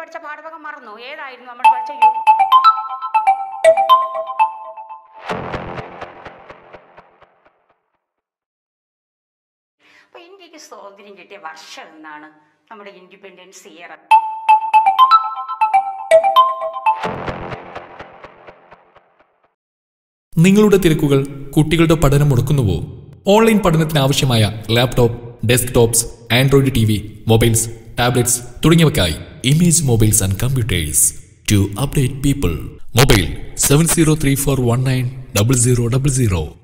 പഠിച്ച പാഠഭാഗം മറന്നു ഏതായിരുന്നു നമ്മൾ പഠിച്ച യു- അപ്പൊ ഇന്ത്യക്ക് സ്വാതന്ത്ര്യം കിട്ടിയ വർഷം എന്നാണ് നമ്മുടെ ഇൻഡിപെൻഡൻസ് ഇയർ നിങ്ങളുടെ തിരക്കുകൾ കുട്ടികളുടെ പഠനം മുടക്കുന്നുവോ ഓൺലൈൻ പഠനത്തിന് ആവശ്യമായ laptop desktops Android T V mobiles tablets തുടങ്ങിയവയ്ക്കായി image mobiles and computers to update people mobile seven zero three four one nine double zero double zero